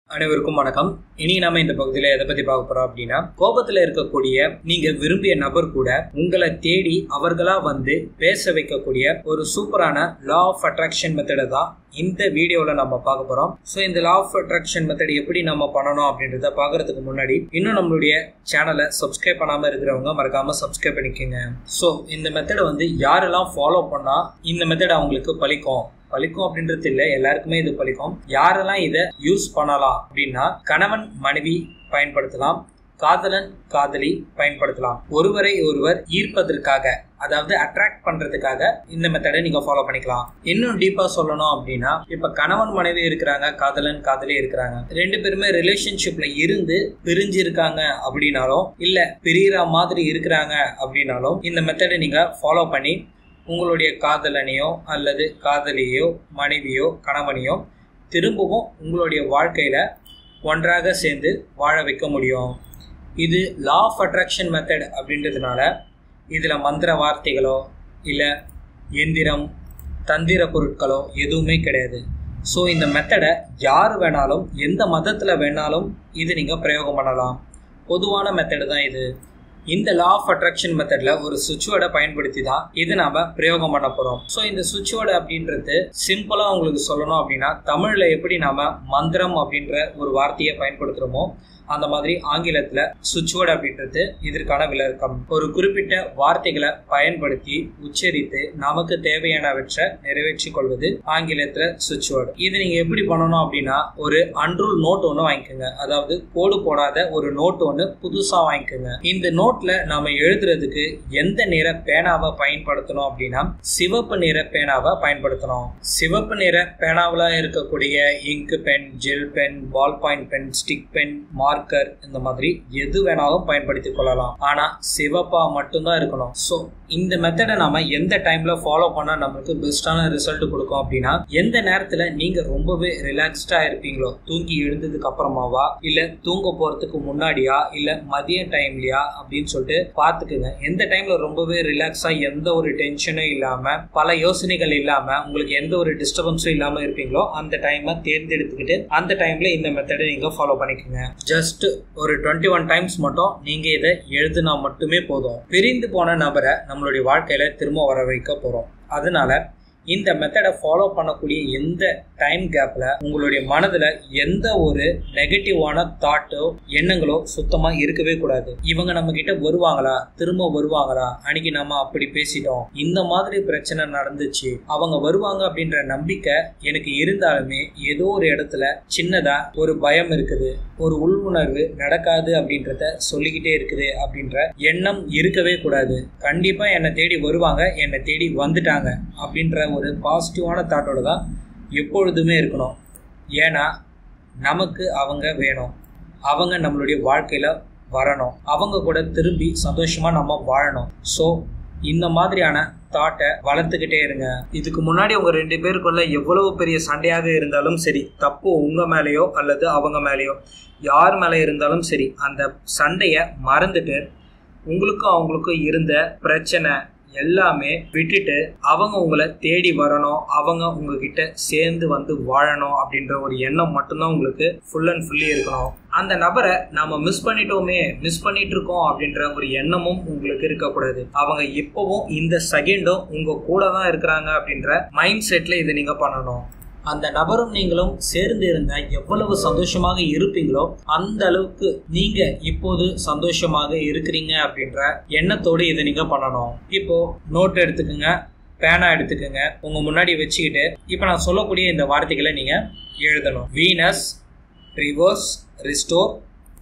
அனைவருக்கும் வணக்கம் இனி நாம இந்த பகுதியில எதை பத்தி பார்க்க போறோம் அப்படின்னா கோபத்துல இருக்கக்கூடிய நீங்க விரும்பிய நபர் கூட உங்களை தேடி அவர்களா வந்து பேச வைக்கக்கூடிய ஒரு சூப்பரான லா ஆஃப் அட்ராக்ஷன் மெத்தடை தான் இந்த வீடியோல நம்ம பார்க்க போறோம் ஸோ இந்த லா ஆஃப் அட்ராக்ஷன் மெத்தட் எப்படி நம்ம பண்ணணும் அப்படின்றத பார்க்கறதுக்கு முன்னாடி இன்னும் நம்மளுடைய சேனலை சப்ஸ்கிரைப் பண்ணாம இருக்கிறவங்க மறக்காம சப்ஸ்கிரைப் பண்ணிக்கோங்க ஸோ இந்த மெத்தடை வந்து யாரெல்லாம் ஃபாலோ பண்ணா இந்த மெத்தட் அவங்களுக்கு பலிக்கும் பலிக்கும் அப்படின்றது இல்லை எல்லாருக்குமே இது பலிக்கும் யாரெல்லாம் இதை யூஸ் பண்ணலாம் அப்படின்னா கணவன் மனைவி பயன்படுத்தலாம் காதலன் காதலி பயன்படுத்தலாம் ஒருவரை ஒருவர் ஈர்ப்பதற்காக அதாவது அட்ராக்ட் பண்றதுக்காக இந்த மெத்தடை நீங்க ஃபாலோ பண்ணிக்கலாம் இன்னும் டீப்பா சொல்லணும் அப்படின்னா இப்ப கணவன் மனைவி இருக்கிறாங்க காதலன் காதலி இருக்கிறாங்க ரெண்டு பேருமே ரிலேஷன்ஷிப்ல இருந்து பிரிஞ்சு இருக்காங்க அப்படின்னாலும் இல்ல பிரியற மாதிரி இருக்கிறாங்க அப்படின்னாலும் இந்த மெத்தடை நீங்க ஃபாலோ பண்ணி உங்களுடைய காதலனையோ அல்லது காதலியோ மனைவியோ கணவனையோ திரும்பவும் உங்களுடைய வாழ்க்கையில ஒன்றாக சேர்ந்து வாழ வைக்க முடியும் இது லா ஆஃப் அட்ராக்ஷன் மெத்தட் அப்படின்றதுனால இதில் மந்திர வார்த்தைகளோ இல்லை எந்திரம் தந்திர பொருட்களோ எதுவுமே கிடையாது ஸோ இந்த மெத்தடை யார் வேணாலும் எந்த மதத்தில் வேணாலும் இது நீங்கள் பிரயோகம் பண்ணலாம் பொதுவான மெத்தடு தான் இது இந்த லா ஆஃப் அட்ராக்ஷன் மெத்தட்ல ஒரு சுவிட்ச் வேர்டை பயன்படுத்தி தான் இது நாம பிரயோகம் பண்ண போறோம் ஸோ இந்த சுவிட்ச் வேர்டு அப்படின்றது சிம்பிளா உங்களுக்கு சொல்லணும் அப்படின்னா தமிழ்ல எப்படி நாம மந்திரம் அப்படின்ற ஒரு வார்த்தையை பயன்படுத்துறோமோ அந்த மாதிரி ஆங்கிலத்துல சுவிட்ச் வேர்டு அப்படின்றது இதற்கான விளக்கம் ஒரு குறிப்பிட்ட வார்த்தைகளை பயன்படுத்தி உச்சரித்து நமக்கு தேவையானவற்றை நிறைவேற்றிக் கொள்வது ஆங்கிலத்துல சுவிட்ச் வேர்டு இது நீங்க எப்படி பண்ணணும் அப்படின்னா ஒரு அன்ரூல் நோட் ஒன்று வாங்கிக்கோங்க அதாவது கோடு போடாத ஒரு நோட் ஒன்று புதுசா வாங்கிக்கோங்க இந்த நோட்ல நாம எழுதுறதுக்கு எந்த நிற பேனாவை பயன்படுத்தணும் அப்படின்னா சிவப்பு நிற பேனாவை பயன்படுத்தணும் சிவப்பு நிற பேனாவில் இருக்கக்கூடிய இங்கு pen gel pen ball point pen stick pen marker இந்த மாதிரி எது வேணாலும் பயன்படுத்திக் கொள்ளலாம் ஆனா சிவப்பா மட்டும்தான் இருக்கணும் ஸோ இந்த மெத்தடை நாம எந்த டைம்ல ஃபாலோ பண்ணா நமக்கு பெஸ்டான ரிசல்ட் கொடுக்கும் அப்படின்னா எந்த நேரத்துல நீங்க ரொம்பவே ரிலாக்ஸ்டா இருப்பீங்களோ தூங்கி எழுந்ததுக்கு அப்புறமாவா இல்ல தூங்க போறதுக்கு முன்னாடியா இல்ல மதிய டைம்லயா அப்படின்னு சொல்லிட்டு பாத்துக்குங்க எந்த டைம்ல ரொம்பவே ரிலாக்ஸா எந்த ஒரு டென்ஷனும் இல்லாம பல யோசனைகள் இல்லாம உங்களுக்கு எந்த ஒரு டிஸ்டர்பன்ஸும் இல்லாம இருப்பீங்களோ அந்த டைமை தேர்ந்தெடுத்துக்கிட்டு அந்த டைம்ல இந்த மெத்தடை நீங்க ஃபாலோ பண்ணிக்கோங்க ஜஸ்ட் ஒரு டுவெண்ட்டி ஒன் டைம்ஸ் மட்டும் நீங்க இதை எழுதுனா மட்டுமே போதும் பிரிந்து போன நபரை நம்மளுடைய வாழ்க்கையில திரும்ப வர வைக்க போறோம் அதனால இந்த மெத்தடை ஃபாலோ பண்ணக்கூடிய எந்த டைம் கேப்ல உங்களுடைய மனதுல எந்த ஒரு நெகட்டிவான தாட்டோ எண்ணங்களோ சுத்தமா இருக்கவே கூடாது இவங்க நம்ம கிட்ட வருவாங்களா திரும்ப வருவாங்களா அன்னைக்கு நம்ம அப்படி பேசிட்டோம் இந்த மாதிரி பிரச்சனை நடந்துச்சு அவங்க வருவாங்க அப்படின்ற நம்பிக்கை எனக்கு இருந்தாலுமே ஏதோ ஒரு இடத்துல சின்னதா ஒரு பயம் இருக்குது ஒரு உள்வுணர்வு நடக்காது அப்படின்றத சொல்லிக்கிட்டே இருக்குது அப்படின்ற எண்ணம் இருக்கவே கூடாது கண்டிப்பா என்னை தேடி வருவாங்க என்னை தேடி வந்துட்டாங்க அப்படின்ற ஒரு பாசிட்டிவான தாட்டோட தான் எப்பொழுதுமே இருக்கணும் ஏன்னா நமக்கு அவங்க வேணும் அவங்க நம்மளுடைய வாழ்க்கையில் வரணும் அவங்க கூட திரும்பி சந்தோஷமாக நம்ம வாழணும் ஸோ இந்த மாதிரியான தாட்டை வளர்த்துக்கிட்டே இருங்க இதுக்கு முன்னாடி உங்க ரெண்டு பேருக்குள்ள எவ்வளவு பெரிய சண்டையாக இருந்தாலும் சரி தப்பு உங்க மேலேயோ அல்லது அவங்க மேலேயோ யார் மேலே இருந்தாலும் சரி அந்த சண்டையை மறந்துட்டு உங்களுக்கும் அவங்களுக்கும் இருந்த பிரச்சனை எல்லாமே விட்டுட்டு அவங்க உங்களை தேடி வரணும் அவங்க உங்ககிட்ட சேர்ந்து வந்து வாழணும் அப்படின்ற ஒரு எண்ணம் மட்டும்தான் உங்களுக்கு ஃபுல் அண்ட் ஃபுல்லி இருக்கணும் அந்த நபரை நாம மிஸ் பண்ணிட்டோமே மிஸ் பண்ணிட்டு இருக்கோம் அப்படின்ற ஒரு எண்ணமும் உங்களுக்கு இருக்கக்கூடாது அவங்க இப்பவும் இந்த செகண்டும் உங்க கூட தான் இருக்கிறாங்க அப்படின்ற மைண்ட் செட்ல இதை நீங்க பண்ணணும் அந்த நபரும் நீங்களும் சேர்ந்து இருந்தா எவ்வளவு சந்தோஷமாக இருப்பீங்களோ அந்த அளவுக்கு நீங்க இப்போது சந்தோஷமாக இருக்கிறீங்க அப்படின்ற எண்ணத்தோடு இதை நீங்க பண்ணணும் இப்போ நோட் எடுத்துக்கோங்க பேனா எடுத்துக்கோங்க உங்க முன்னாடி வச்சுக்கிட்டு இப்போ நான் சொல்லக்கூடிய இந்த வார்த்தைகளை நீங்க எழுதணும் Venus reverse restore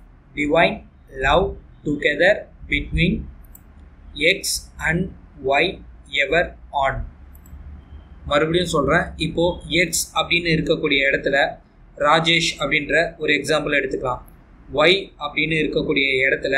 divine love together between X and Y ever on மறுபடியும் சொல்கிறேன் இப்போது எக்ஸ் அப்படின்னு இருக்கக்கூடிய இடத்துல ராஜேஷ் அப்படின்ற ஒரு எக்ஸாம்பிள் எடுத்துக்கலாம் ஒய் அப்படின்னு இருக்கக்கூடிய இடத்துல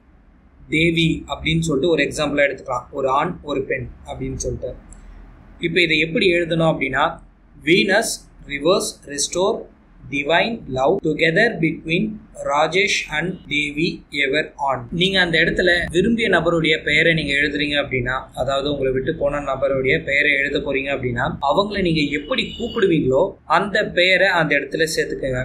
தேவி அப்படின்னு சொல்லிட்டு ஒரு எக்ஸாம்பிளாக எடுத்துக்கலாம் ஒரு ஆண் ஒரு பெண் அப்படின்னு சொல்லிட்டு இப்போ இதை எப்படி எழுதணும் அப்படின்னா Venus reverse restore divine love together between Rajesh and Devi ever on நீங்க அந்த இடத்துல விரும்பிய நபருடைய பெயரை நீங்க எழுதுறீங்க அப்படின்னா அதாவது உங்களை விட்டு போன நபருடைய பெயரை எழுத போறீங்க அப்படின்னா அவங்கள நீங்க எப்படி கூப்பிடுவீங்களோ அந்த பெயரை அந்த இடத்துல சேர்த்துக்கோங்க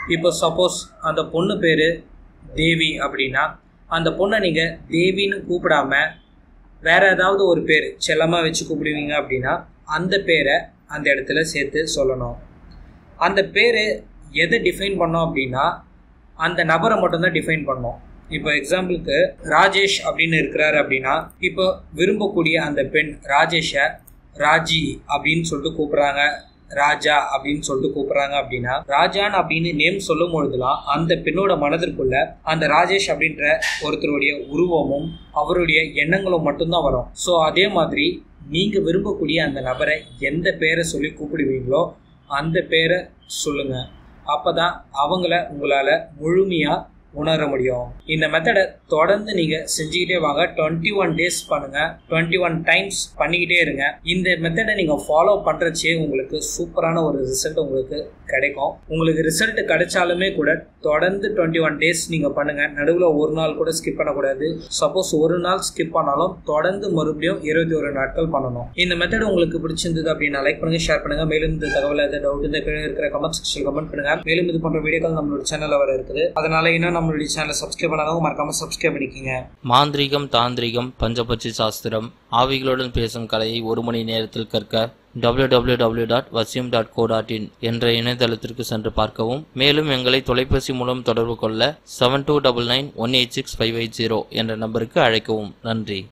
இப்போ சப்போஸ் அந்த பொண்ணு பேர் தேவி அப்படின்னா அந்த பொண்ணை நீங்கள் தேவின்னு கூப்பிடாம வேற ஏதாவது ஒரு பேர் செல்லமாக வச்சு கூப்பிடுவீங்க அப்படின்னா அந்த பேரை அந்த இடத்துல சேர்த்து சொல்லணும் அந்த பேர் எதை டிஃபைன் பண்ணோம் அப்படின்னா அந்த நபரை மட்டும்தான் டிஃபைன் பண்ணோம் இப்போ எக்ஸாம்பிளுக்கு ராஜேஷ் அப்படின்னு இருக்கிறாரு அப்படின்னா இப்போ விரும்பக்கூடிய அந்த பெண் ராஜேஷை ராஜி அப்படின்னு சொல்லிட்டு கூப்பிட்றாங்க ராஜா அப்படின்னு சொல்லிட்டு கூப்பிட்றாங்க அப்படின்னா ராஜான் அப்படின்னு நேம் சொல்லும் பொழுதுலாம் அந்த பெண்ணோட மனதிற்குள்ள அந்த ராஜேஷ் அப்படின்ற ஒருத்தருடைய உருவமும் அவருடைய எண்ணங்களும் மட்டும்தான் வரும் ஸோ அதே மாதிரி நீங்கள் விரும்பக்கூடிய அந்த நபரை எந்த பேரை சொல்லி கூப்பிடுவீங்களோ அந்த பேரை சொல்லுங்க அப்பதான் அவங்கள உங்களால் முழுமையாக உணர முடியும் இந்த மெத்தடை தொடர்ந்து நீங்க செஞ்சுக்கிட்டே வாங்க டுவெண்ட்டி ஒன் டேஸ் பண்ணுங்க டுவெண்ட்டி ஒன் டைம்ஸ் பண்ணிக்கிட்டே இருங்க இந்த மெத்தடை நீங்க ஃபாலோ பண்றச்சே உங்களுக்கு சூப்பரான ஒரு ரிசல்ட் உங்களுக்கு கிடைக்கும் உங்களுக்கு ரிசல்ட் கிடைச்சாலுமே கூட தொடர்ந்து டுவெண்ட்டி ஒன் டேஸ் நீங்க பண்ணுங்க நடுவில் ஒரு நாள் கூட ஸ்கிப் பண்ணக்கூடாது சப்போஸ் ஒரு நாள் ஸ்கிப் பண்ணாலும் தொடர்ந்து மறுபடியும் இருபத்தி ஒரு நாட்கள் பண்ணணும் இந்த மெத்தட் உங்களுக்கு பிடிச்சிருந்தது அப்படின்னா லைக் பண்ணுங்க ஷேர் பண்ணுங்க மேலும் இந்த தகவல் ஏதாவது டவுட் இந்த கீழே இருக்கிற கமெண்ட் செக்ஷன் கமெண்ட் பண்ணுங்க மேலும் இது போன்ற வீடியோக்கள் நம்மளோட சேனல்ல வர இருக்குது அதனால இன்னும் நம்மளுடைய சேனலை சப்ஸ்கிரைப் பண்ணாதவங்க மறக்காம சப்ஸ்கிரைப் பண்ணிக்கோங்க மாந்திரீகம் தாந்திரிகம் பஞ்சபட்சி சாஸ்திரம் ஆவிகளுடன் பேசும் கலையை ஒரு மணி நேரத்தில் கற்க www.vasim.co.in டாட் வசியம் டாட் கோ டாட் இன் என்ற இணையதளத்திற்கு சென்று பார்க்கவும் மேலும் எங்களை தொலைபேசி மூலம் தொடர்பு கொள்ள seven two double nine one eight six five eight zero என்ற நம்பருக்கு அழைக்கவும் நன்றி